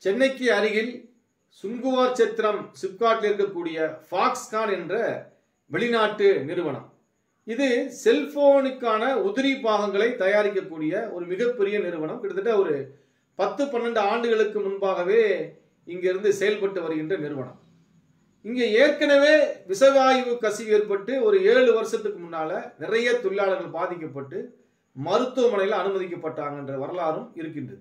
சென்னைக்கு அருகில் சுங்குவார் சத்திரம் சிப்காட்டில் இருக்கக்கூடிய ஃபாக்ஸ்கான் என்ற வெளிநாட்டு நிறுவனம் இது செல்போனுக்கான உதிரி பாகங்களை தயாரிக்கக்கூடிய ஒரு மிகப்பெரிய நிறுவனம் கிட்டத்தட்ட ஒரு பத்து பன்னெண்டு ஆண்டுகளுக்கு முன்பாகவே இங்கிருந்து செயல்பட்டு வருகின்ற நிறுவனம் இங்கே ஏற்கனவே விஷவாயு கசிவு ஏற்பட்டு ஒரு ஏழு வருஷத்துக்கு முன்னால நிறைய தொழிலாளர்கள் பாதிக்கப்பட்டு மருத்துவமனையில் அனுமதிக்கப்பட்டாங்கன்ற வரலாறும் இருக்கின்றது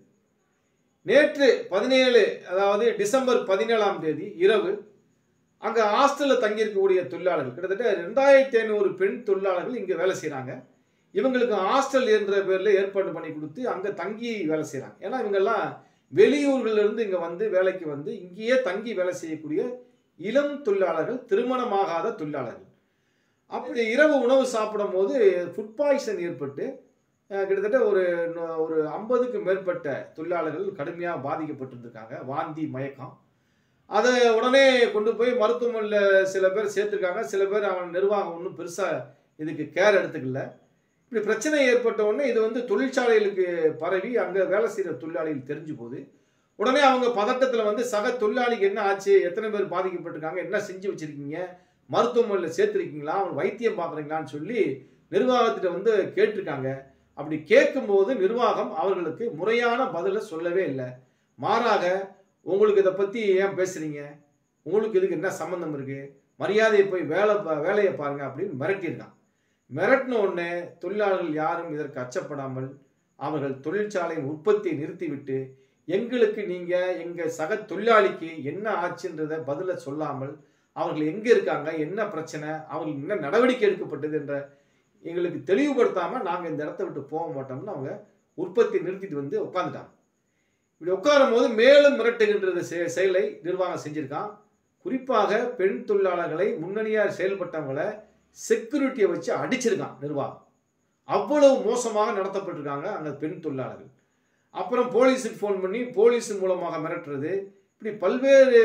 நேற்று பதினேழு அதாவது டிசம்பர் பதினேழாம் தேதி இரவு அங்கே ஹாஸ்டலில் தங்கியிருக்கக்கூடிய தொழிலாளர்கள் கிட்டத்தட்ட ரெண்டாயிரத்தி ஐநூறு பெண் தொழிலாளர்கள் இங்கே வேலை செய்கிறாங்க இவங்களுக்கு ஹாஸ்டல் என்ற பேரில் ஏற்பாடு பண்ணி கொடுத்து அங்கே தங்கி வேலை செய்கிறாங்க ஏன்னா இவங்கெல்லாம் வெளியூர்கள்ல இருந்து இங்கே வந்து வேலைக்கு வந்து இங்கேயே தங்கி வேலை செய்யக்கூடிய இளம் தொழிலாளர்கள் திருமணமாகாத தொழிலாளர்கள் அப்படி இரவு உணவு சாப்பிடும் போது ஃபுட் பாய்சன் ஏற்பட்டு அஹ், கிட்டத்தட்ட ஒரு நூ- ஒரு ஐம்பதுக்கு மேற்பட்ட தொழிலாளர்கள் கடுமையாக பாதிக்கப்பட்டிருந்திருக்காங்க வாந்தி மயக்கம் அதை உடனே கொண்டு போய் மருத்துவமனையில் சில பேர் சேர்த்துருக்காங்க சில பேர் அவன் நிர்வாகம் ஒன்றும் பெருசாக இதுக்கு கேர் எடுத்துக்கல இப்படி பிரச்சனை ஏற்பட்ட உடனே இது வந்து தொழிற்சாலைகளுக்கு பரவி அங்கே வேலை செய்கிற தொழிலாளிகள் தெரிஞ்சு போகுது உடனே அவங்க பதட்டத்தில் வந்து சக தொழிலாளிக்கு என்ன ஆச்சு எத்தனை பேர் பாதிக்கப்பட்டிருக்காங்க என்ன செஞ்சு வச்சிருக்கீங்க மருத்துவமனையில் சேர்த்துருக்கீங்களா அவன் வைத்தியம் பார்க்குறீங்களான்னு சொல்லி நிர்வாகத்திட்ட வந்து கேட்டிருக்காங்க அப்படி கேட்கும்போது நிர்வாகம் அவர்களுக்கு முறையான பதிலை சொல்லவே இல்லை மாறாக உங்களுக்கு இதை பற்றி ஏன் பேசுறீங்க உங்களுக்கு இதுக்கு என்ன சம்மந்தம் இருக்கு மரியாதையை போய் வேலை பா- வேலையை பாருங்க அப்படின்னு மிரட்டியிருக்கான் மிரட்டின உடனே தொழிலாளர்கள் யாரும் இதற்கு அச்சப்படாமல் அவர்கள் தொழிற்சாலையின் உற்பத்தியை நிறுத்திவிட்டு எங்களுக்கு நீங்க எங்க சக தொழிலாளிக்கு என்ன ஆச்சுன்றத பதில சொல்லாமல் அவர்கள் எங்க இருக்காங்க என்ன பிரச்சனை அவங்களுக்கு என்ன நடவடிக்கை எடுக்கப்பட்டது என்ற எங்களுக்கு தெளிவுபடுத்தாம நாங்க இந்த இடத்த விட்டு போக மாட்டோம்னு அவங்க உற்பத்தி நிறுத்திட்டு வந்து உட்காந்துட்டாங்க இப்படி உட்காரும் போது மேலும் மிரட்டுகின்றது செ- செயலை நிர்வாகம் செஞ்சிருக்கான் குறிப்பாக பெண் தொழிலாளர்களை முன்னணியாக செயல்பட்டவங்களை செக்யூரிட்டியை வச்சு அடிச்சிருக்கான் நிர்வாகம் அவ்வளவு மோசமாக நடத்தப்பட்டிருக்காங்க அந்த பெண் தொழிலாளர்கள் அப்புறம் போலீஸுக்கு ஃபோன் பண்ணி போலீஸ் மூலமாக மிரட்டுறது இப்படி பல்வேறு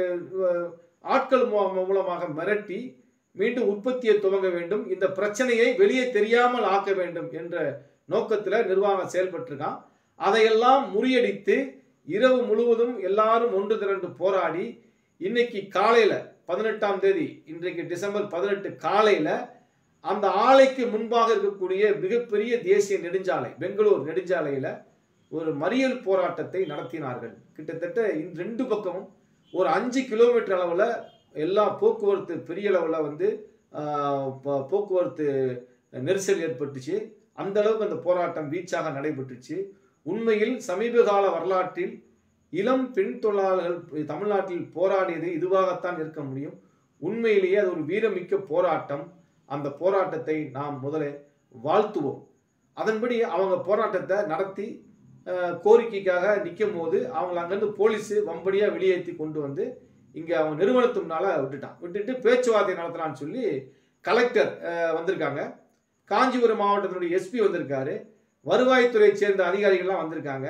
அஹ், ஆட்கள் மூ- மூலமாக மிரட்டி மீண்டும் உற்பத்தியை துவங்க வேண்டும் இந்த பிரச்சனையை வெளியே தெரியாமல் ஆக்க வேண்டும் என்ற நோக்கத்தில் நிர்வாகம் செயல்பட்டிருக்கான் அதையெல்லாம் முறியடித்து இரவு முழுவதும் எல்லாரும் ஒன்று திரண்டு போராடி இன்னைக்கு காலையில பதினெட்டாம் தேதி இன்றைக்கு டிசம்பர் பதினெட்டு காலையில அந்த ஆலைக்கு முன்பாக இருக்கக்கூடிய மிகப்பெரிய தேசிய நெடுஞ்சாலை பெங்களூர் நெடுஞ்சாலையில ஒரு மறியல் போராட்டத்தை நடத்தினார்கள் கிட்டத்தட்ட இந்த ரெண்டு பக்கமும் ஒரு அஞ்சு கிலோமீட்டர் அளவில் எல்லா போக்குவரத்து பெரிய அளவில் வந்து ஆஹ், ப- போக்குவரத்து நெரிசல் ஏற்பட்டுச்சு அந்த அளவுக்கு அந்த போராட்டம் வீச்சாக நடைபெற்றுச்சு உண்மையில் சமீப கால வரலாற்றில் இளம் பெண் தொழிலாளர்கள் தமிழ்நாட்டில் போராடியது இதுவாகத்தான் இருக்க முடியும் உண்மையிலேயே அது ஒரு வீரமிக்க போராட்டம் அந்த போராட்டத்தை நாம் முதல்ல வாழ்த்துவோம் அதன்படி அவங்க போராட்டத்தை நடத்தி அஹ், கோரிக்கைக்காக நிற்கும் போது அவங்கள அங்கேருந்து போலீஸு வம்படியாக வெளியேற்றி கொண்டு வந்து இங்கே அவங்க நிறுவனத்து முன்னால விட்டுட்டான் விட்டுட்டு பேச்சுவார்த்தை நடத்தலாம்னு சொல்லி கலெக்டர் அஹ், வந்திருக்காங்க காஞ்சிபுரம் மாவட்டத்தினுடைய எஸ்பி வந்திருக்காரு வருவாய்த்துறையை சேர்ந்த அதிகாரிகள்லாம் வந்திருக்காங்க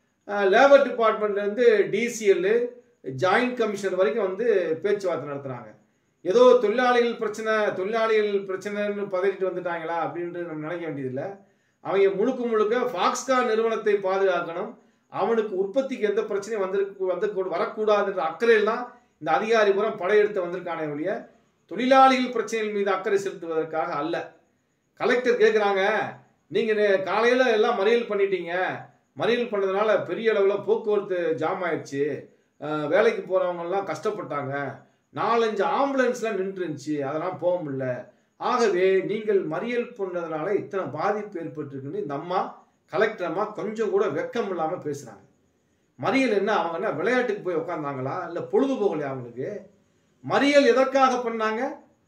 லேபர் டிபார்ட்மெண்ட்லேருந்து டிசிஎல் ஜாயிண்ட் கமிஷனர் வரைக்கும் வந்து பேச்சுவார்த்தை நடத்துகிறாங்க ஏதோ தொழிலாளிகள் பிரச்சனை தொழிலாளிகள் பிரச்சனைன்னு பதறிட்டு வந்துட்டாங்களா அப்படின்ட்டு நம்ம நினைக்க வேண்டியதில்லை அவங்க முழுக்க முழுக்க ஃபாக்ஸ்கான் நிறுவனத்தை பாதுகாக்கணும் அவனுக்கு உற்பத்திக்கு எந்த பிரச்சனையும் வந்திருக்கு வந்து வரக்கூடாதுன்ற அக்கறையில் தான் இந்த அதிகாரி புறம் படையெடுத்து வந்திருக்கானே ஒழிய தொழிலாளிகள் பிரச்சனைகள் மீது அக்கறை செலுத்துவதற்காக அல்ல கலெக்டர் கேட்குறாங்க நீங்கள் காலையில் எல்லாம் மறியல் பண்ணிட்டீங்க மறியல் பண்ணதுனால பெரிய அளவில் போக்குவரத்து ஜாம் ஆயிடுச்சு அஹ் வேலைக்கு போகிறவங்கெல்லாம் கஷ்டப்பட்டாங்க நாலஞ்சு ஆம்புலன்ஸ்லாம் நின்றுருந்துச்சு அதெல்லாம் போக முடியல ஆகவே நீங்கள் மறியல் பண்ணதுனால இத்தனை பாதிப்பு ஏற்பட்டிருக்குன்னு இந்த அம்மா கலெக்டர் அம்மா கொஞ்சம் கூட வெக்கம் இல்லாமல் பேசுகிறாங்க மறியல் என்ன அவங்க என்ன விளையாட்டுக்கு போய் உட்காந்தாங்களா இல்லை பொழுதுபோகலையா அவங்களுக்கு மறியல் எதற்காக பண்ணாங்க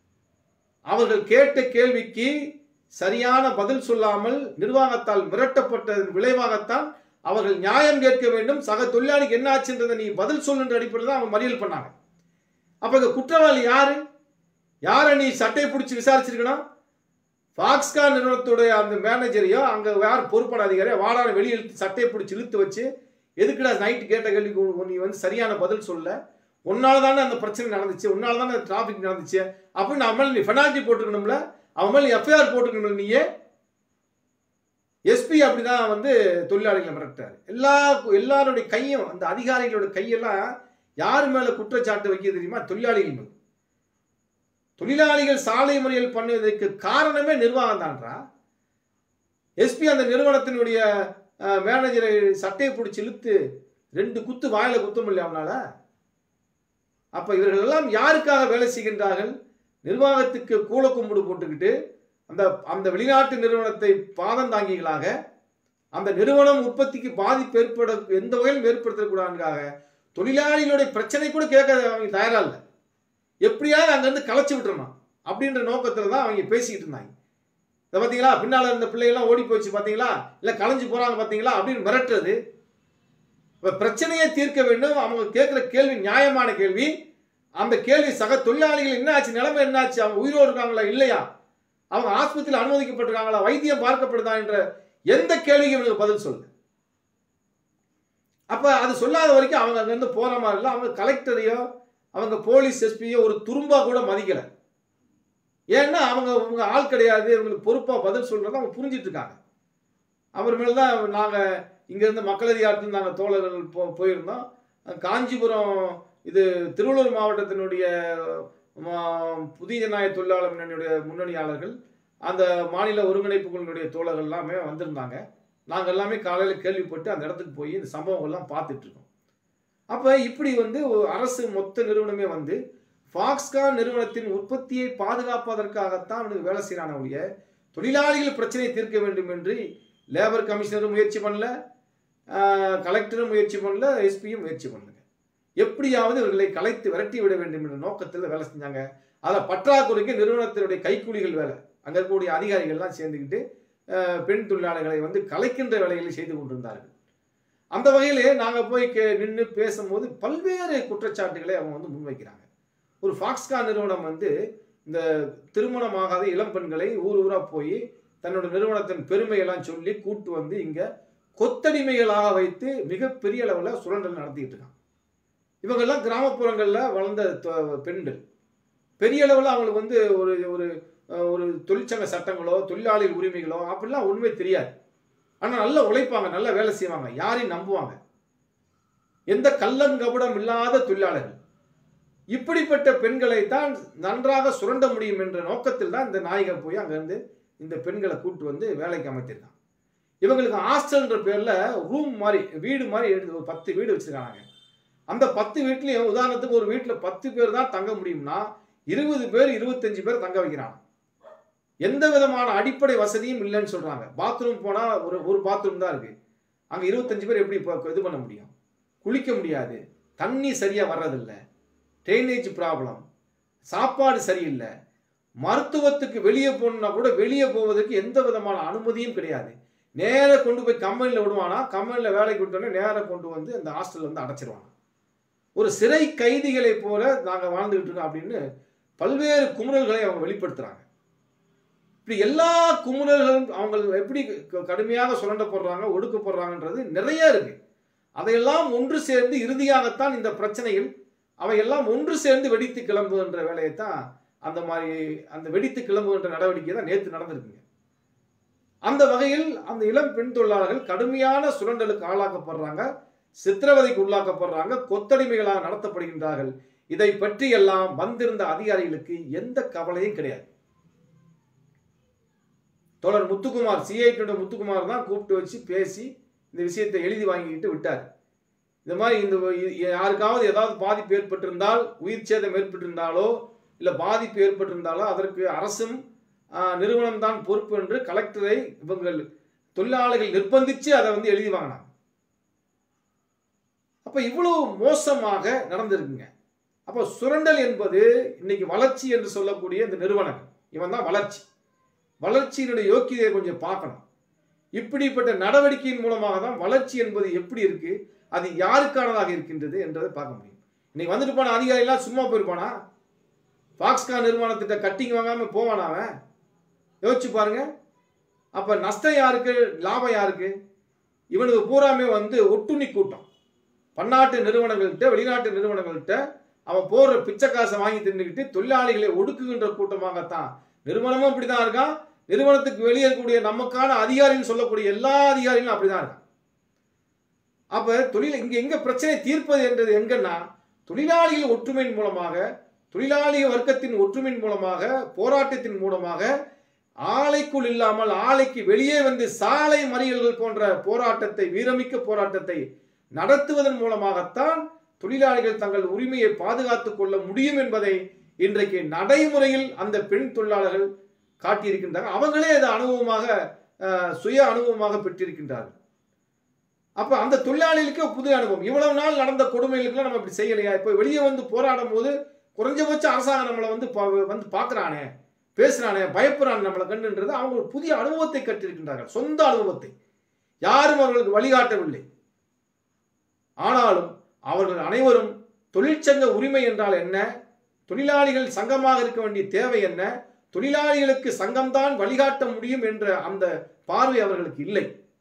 அவர்கள் கேட்ட கேள்விக்கு சரியான பதில் சொல்லாமல் நிர்வாகத்தால் மிரட்டப்பட்டதன் விளைவாகத்தான் அவர்கள் நியாயம் கேட்க வேண்டும் சக தொழிலாளிக்கு என்ன ஆச்சுன்றதை நீ பதில் சொல்லுன்ற அடிப்படையில் தான் அவங்க மறியல் பண்ணாங்க அப்ப இங்க குற்றவாளி யாரு யாரை நீ சட்டையை பிடிச்சி விசாரிச்சிருக்கணும் ஃபாக்ஸ்கான் நிறுவனத்துடைய அந்த மேனேஜரையோ அங்க யார் பொறுப்பான அதிகாரியோ வாடான வெளியே இழுத்து சட்டையை பிடிச்சி இழுத்து வச்சு எதுக்குடா நைட்டு கேட்ட கேள்விக்கு உ- நீ வந்து சரியான பதில் சொல்ல உன்னால தானே அந்த பிரச்சனை நடந்துச்சு உன்னால தானே டிராஃபிக் நடந்துச்சு அப்படின்னு அவன் மேல நீ பெனால்ட்டி போட்டுக்கணும்ல அவன் மேல எஃப்ஐஆர் போட்டுக்கணும் நீயே எஸ்பி அப்படிதான் வந்து தொழிலாளிகளை மிரட்டுறாரு எல்லா எல்லாருடைய கையும் அந்த அதிகாரிகளோட கையெல்லாம் யார் மேல குற்றச்சாட்டு வைக்கிறது தெரியுமா தொழிலாளிகள் மேல் தொழிலாளிகள் சாலை மறியல் பண்ணுவதற்கு காரணமே நிர்வாகம் தான்றா எஸ்பி அந்த நிறுவனத்தினுடைய அஹ், மேனேஜரை சட்டையை பிடிச்சி இழுத்து ரெண்டு குத்து வாயில குத்த முடியல அவனால அப்ப இவர்கள் எல்லாம் யாருக்காக வேலை செய்கின்றார்கள் நிர்வாகத்துக்கு கூல கும்பிடு போட்டுக்கிட்டு அந்த அந்த வெளிநாட்டு நிறுவனத்தை பாதம் தாங்கிகளாக அந்த நிறுவனம் உற்பத்திக்கு பாதிப்பு ஏற்பட எந்த வகையிலும் ஏற்படுத்தக்கூடாதுக்காக தொழிலாளிகளுடைய பிரச்சனை கூட கேட்க அவங்க தயாரா இல்லை எப்படியாவது அங்கேருந்து களைச்சி விட்டுறணும் அப்படின்ற நோக்கத்தில் தான் அவங்க பேசிக்கிட்டு இருந்தாங்க இதை பார்த்தீங்களா பின்னால் இருந்த பிள்ளைகள்லாம் ஓடி போச்சு பார்த்தீங்களா இல்லை களைஞ்சு போகிறாங்க பார்த்தீங்களா அப்படின்னு மிரட்டுறது இப்போ பிரச்சனையை தீர்க்க வேண்டும் அவங்க கேட்குற கேள்வி நியாயமான கேள்வி அந்த கேள்வி சக தொழிலாளிகள் என்ன ஆச்சு நிலைமை என்ன ஆச்சு அவங்க உயிரோடு இருக்காங்களா இல்லையா அவங்க ஆஸ்பத்திரியில் அனுமதிக்கப்பட்டிருக்காங்களா வைத்தியம் பார்க்கப்படுதா என்ற எந்த கேள்விக்கும் இவங்களுக்கு பதில் சொல்லுங்க அப்ப அது சொல்லாத வரைக்கும் அவங்க அங்கிருந்து போற மாதிரி இல்லை அவங்க கலெக்டரையோ அவங்க போலீஸ் எஸ்பியோ ஒரு துரும்பா கூட மதிக்கல ஏன்னா அவங்க அவங்க ஆள் கிடையாது இவங்களுக்கு பொறுப்பா பதில் சொல்றத அவங்க புரிஞ்சிட்டு இருக்காங்க அவர் மேல தான் நாங்க இங்க இருந்து மக்கள் அதிகாரத்தில் நாங்கள் தோழர்கள் போ போயிருந்தோம் காஞ்சிபுரம் இது திருவள்ளூர் மாவட்டத்தினுடைய மா- புதிய ஜனநாயக தொழிலாளர் முன்னணியுடைய முன்னணியாளர்கள் அந்த மாநில ஒருங்கிணைப்பு குழுவினுடைய தோழர்கள் எல்லாமே வந்திருந்தாங்க நாங்கள் எல்லாமே காலையில் கேள்விப்பட்டு அந்த இடத்துக்கு போய் இந்த சம்பவங்கள்லாம் பார்த்துட்டு இருக்கோம் அப்போ இப்படி வந்து ஒரு அரசு மொத்த நிறுவனமே வந்து ஃபாக்ஸ்கான் நிறுவனத்தின் உற்பத்தியை பாதுகாப்பதற்காகத்தான் அவனுக்கு வேலை செய்கிறான ஒழிய தொழிலாளிகள் பிரச்சனையை தீர்க்க வேண்டும் என்று லேபர் கமிஷனரும் முயற்சி பண்ணல ஆஹ், கலெக்டரும் முயற்சி பண்ணல எஸ்பியும் முயற்சி பண்ணல எப்படியாவது இவர்களை கலைத்து விரட்டி விட வேண்டும் என்ற நோக்கத்தில் வேலை செஞ்சாங்க அதில் பற்றாக்குறைக்கு நிறுவனத்தினுடைய கைக்கூலிகள் வேலை அங்கே இருக்கக்கூடிய அதிகாரிகள்லாம் சேர்ந்துக்கிட்டு அஹ், பெண் தொழிலாளர்களை வந்து கலைக்கின்ற வேலைகளை செய்து கொண்டிருந்தார்கள் அந்த வகையிலே நாங்கள் போய் கே நின்று பேசும்போது பல்வேறு குற்றச்சாட்டுகளை அவங்க வந்து முன்வைக்கிறாங்க ஒரு ஃபாக்ஸ்கான் நிறுவனம் வந்து இந்த திருமணமாகாத இளம் பெண்களை ஊர் ஊரா போய் தன்னோட நிறுவனத்தின் பெருமையெல்லாம் சொல்லி கூட்டு வந்து இங்க கொத்தடிமைகளாக வைத்து மிகப்பெரிய அளவில் சுரண்டல் நடத்திட்டு இருக்காங்க இவங்கெல்லாம் கிராமப்புறங்களில் வளர்ந்த தொ- பெண்கள் பெரிய அளவில் அவங்களுக்கு வந்து ஒரு ஒரு அஹ், ஒரு தொழிற்சங்க சட்டங்களோ தொழிலாளி உரிமைகளோ அப்படிலாம் ஒன்றுமே தெரியாது ஆனால் நல்லா உழைப்பாங்க நல்லா வேலை செய்வாங்க யாரையும் நம்புவாங்க எந்த கள்ளங்கபடம் இல்லாத தொழிலாளர்கள் இப்படிப்பட்ட பெண்களை தான் நன்றாக சுரண்ட முடியும் என்ற நோக்கத்தில் தான் இந்த நாயகர் போய் அங்கேருந்து இந்த பெண்களை கூட்டு வந்து வேலைக்கு அமைத்திருக்கான் இவங்களுக்கு ஹாஸ்டல்ன்ற பேர்ல ரூம் மாதிரி வீடு மாதிரி எடுத்து ஒரு பத்து வீடு வச்சிருக்காங்க அந்த பத்து வீட்லயும் உதாரணத்துக்கு ஒரு வீட்டில் பத்து பேர் தான் தங்க முடியும்னா இருபது பேர் இருபத்தஞ்சு பேர் தங்க வைக்கிறாங்க எந்த விதமான அடிப்படை வசதியும் இல்லைன்னு சொல்றாங்க பாத்ரூம் போனா ஒரு ஒரு பாத்ரூம் தான் இருக்கு அங்க இருபத்தஞ்சு பேர் எப்படி இப்போ இது பண்ண முடியும் குளிக்க முடியாது தண்ணி சரியா வர்றதில்ல ட்ரைனேஜ் ப்ராப்ளம் சாப்பாடு சரியில்லை மருத்துவத்துக்கு வெளியே போகணும்னா கூட வெளியே போவதற்கு எந்த விதமான அனுமதியும் கிடையாது நேரா கொண்டு போய் கம்பெனியில் விடுவானா கம்பெனியில் வேலைக்கு விட்டோன்னே நேரா கொண்டு வந்து அந்த ஹாஸ்டல் வந்து அடைச்சிருவாங்க ஒரு சிறை கைதிகளை போல நாங்கள் வாழ்ந்துகிட்டு இருக்கோம் அப்படின்னு பல்வேறு குமுறல்களை அவங்க வெளிப்படுத்துறாங்க இப்படி எல்லா குமுறல்களும் அவங்க எப்படி க- கடுமையாக சுரண்டப்படுறாங்க ஒடுக்கப்படுறாங்கன்றது நிறைய இருக்கு அதையெல்லாம் ஒன்று சேர்ந்து இறுதியாகத்தான் இந்த பிரச்சனைகள் அவையெல்லாம் ஒன்று சேர்ந்து வெடித்து கிளம்புகின்ற வேலையைத்தான் அந்த மாதிரி அந்த வெடித்து கிளம்புகின்ற நடவடிக்கை தான் நேற்று நடந்திருக்குங்க அந்த வகையில் அந்த இளம் பெண் தொழிலாளர்கள் கடுமையான சுரண்டலுக்கு ஆளாக்கப்படுறாங்க சித்திரவதைக்கு உள்ளாக்கப்படுறாங்க கொத்தடிமைகளாக நடத்தப்படுகின்றார்கள் இதை பற்றி எல்லாம் வந்திருந்த அதிகாரிகளுக்கு எந்த கவலையும் கிடையாது தோழர் முத்துக்குமார் சிஐடியோட முத்துக்குமார் தான் கூப்பிட்டு வச்சு பேசி இந்த விஷயத்தை எழுதி வாங்கிக்கிட்டு விட்டார் இந்த மாதிரி இந்த இ- யாருக்காவது ஏதாவது பாதிப்பு ஏற்பட்டிருந்தால் உயிர் சேதம் ஏற்பட்டிருந்தாலோ இல்லை பாதிப்பு ஏற்பட்டிருந்தாலோ அதற்கு அரசும் நிறுவனம் தான் பொறுப்பு என்று கலெக்டரை இவங்கள் தொழிலாளர்கள் நிர்பந்திச்சு அதை வந்து எழுதி வாங்கினாங்க அப்ப இவ்வளவு மோசமாக நடந்திருக்குங்க அப்போ சுரண்டல் என்பது இன்னைக்கு வளர்ச்சி என்று சொல்லக்கூடிய இந்த நிறுவனங்கள் இவன் தான் வளர்ச்சி வளர்ச்சியினுடைய யோக்கியதையை கொஞ்சம் பார்க்கணும் இப்படிப்பட்ட நடவடிக்கையின் மூலமாக தான் வளர்ச்சி என்பது எப்படி இருக்கு அது யாருக்கானதாக இருக்கின்றது என்றதை பார்க்க முடியும் இன்னைக்கு வந்துட்டு போன அதிகாரிலாம் சும்மா போயிருப்பானா ஃபாக்ஸ்கான் நிறுவனத்திட்ட கட்டிங் வாங்காம போவானா அவன் யோசிச்சு பாருங்க அப்ப நஷ்டம் யாருக்கு லாபம் யாருக்கு இவனுக்கு பூராமே வந்து ஒட்டுண்ணி கூட்டம் பன்னாட்டு நிறுவனங்கள்கிட்ட வெளிநாட்டு நிறுவனங்கள்கிட்ட அவன் போடுற பிச்சை காசை வாங்கி தின்னுக்கிட்டு தொழிலாளிகளை ஒடுக்குகின்ற கூட்டமாகத்தான் நிறுவனமும் இப்படிதான் இருக்கான் நிறுவனத்துக்கு வெளியே இருக்கக்கூடிய நமக்கான அதிகாரின்னு சொல்லக்கூடிய எல்லா அதிகாரிகளும் அப்படிதான் இருக்காங்க அப்ப தொழில் இங்க எங்க பிரச்சனை தீர்ப்பது என்றது எங்கன்னா தொழிலாளிகள் ஒற்றுமையின் மூலமாக தொழிலாளி வர்க்கத்தின் ஒற்றுமையின் மூலமாக போராட்டத்தின் மூலமாக ஆலைக்குள் இல்லாமல் ஆலைக்கு வெளியே வந்து சாலை மறியல்கள் போன்ற போராட்டத்தை வீரமிக்க போராட்டத்தை நடத்துவதன் மூலமாகத்தான் தொழிலாளிகள் தங்கள் உரிமையை பாதுகாத்துக் கொள்ள முடியும் என்பதை இன்றைக்கு நடைமுறையில் அந்த பெண் தொழிலாளர்கள் காட்டியிருக்கின்றார்கள் அவங்களே அதை அனுபவமாக அஹ், சுய அனுபவமாக பெற்றிருக்கின்றார்கள் அப்ப அந்த தொழிலாளிகளுக்கு புது அனுபவம் இவ்வளவு நாள் நடந்த கொடுமைகளுக்குலாம் நம்ம இப்படி செய்யலையா இப்போ வெளியே வந்து போராடும் போது குறைஞ்சபட்ச அரசாங்கம் நம்மளை வந்து பா- வந்து பார்க்கறானே பேசுறானே பயப்படுறானே நம்மளை கண்டுன்றது அவங்க ஒரு புதிய அனுபவத்தை கற்றிருக்கின்றார்கள் சொந்த அனுபவத்தை யாரும் அவர்களுக்கு வழிகாட்டவில்லை ஆனாலும் அவர்கள் அனைவரும் தொழிற்சங்க உரிமை என்றால் என்ன தொழிலாளிகள் சங்கமாக இருக்க வேண்டிய தேவை என்ன தொழிலாளிகளுக்கு சங்கம்தான் வழிகாட்ட முடியும் என்ற அந்த பார்வை அவர்களுக்கு இல்லை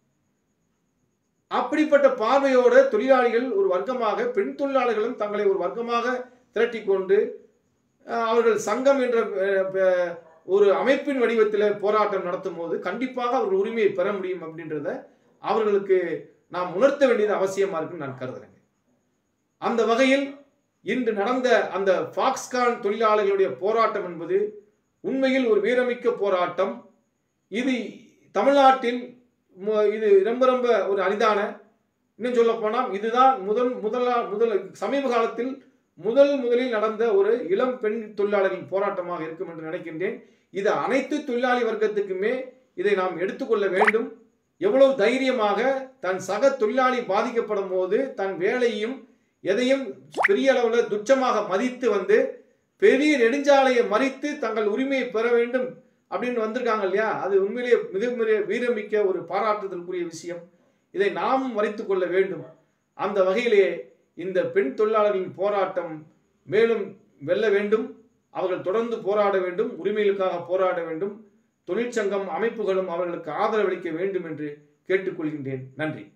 அப்படிப்பட்ட பார்வையோட தொழிலாளிகள் ஒரு வர்க்கமாக பெண் தொழிலாளர்களும் தங்களை ஒரு வர்க்கமாக திரட்டிக் கொண்டு அஹ், அவர்கள் சங்கம் என்ற அஹ், ப- ஒரு அமைப்பின் வடிவத்தில் போராட்டம் நடத்தும் போது கண்டிப்பாக அவர்கள் உரிமையை பெற முடியும் அப்படின்றத அவர்களுக்கு நாம் உணர்த்த வேண்டியது அவசியமா இருக்குன்னு நான் கருதுறேங்க அந்த வகையில் இன்று நடந்த அந்த ஃபாக்ஸ்கான் தொழிலாளர்களுடைய போராட்டம் என்பது உண்மையில் ஒரு வீரமிக்க போராட்டம் இது தமிழ்நாட்டில் மு- இது ரொம்ப ரொம்ப ஒரு அரிதான இன்னும் சொல்ல போனால் இதுதான் முதல் முதலா முதல் சமீப காலத்தில் முதல் முதலில் நடந்த ஒரு இளம் பெண் தொழிலாளர்களின் போராட்டமாக இருக்கும் என்று நினைக்கின்றேன் இது அனைத்து தொழிலாளி வர்க்கத்துக்குமே இதை நாம் எடுத்துக்கொள்ள வேண்டும் எவ்வளவு தைரியமாக தன் சக தொழிலாளி பாதிக்கப்படும் போது தன் வேலையும் எதையும் பெரிய அளவில் துச்சமாக மதித்து வந்து பெரிய நெடுஞ்சாலையை மறித்து தங்கள் உரிமையை பெற வேண்டும் அப்படின்னு வந்திருக்காங்க இல்லையா அது உண்மையிலேயே மிக மிக வீரமிக்க ஒரு பாராட்டுதலுக்குரிய விஷயம் இதை நாமும் மறைத்துக் கொள்ள வேண்டும் அந்த வகையிலே இந்த பெண் தொழிலாளர்களின் போராட்டம் மேலும் வெல்ல வேண்டும் அவர்கள் தொடர்ந்து போராட வேண்டும் உரிமைகளுக்காக போராட வேண்டும் தொழிற்சங்கம் அமைப்புகளும் அவர்களுக்கு ஆதரவளிக்க வேண்டும் என்று கேட்டுக்கொள்கின்றேன் நன்றி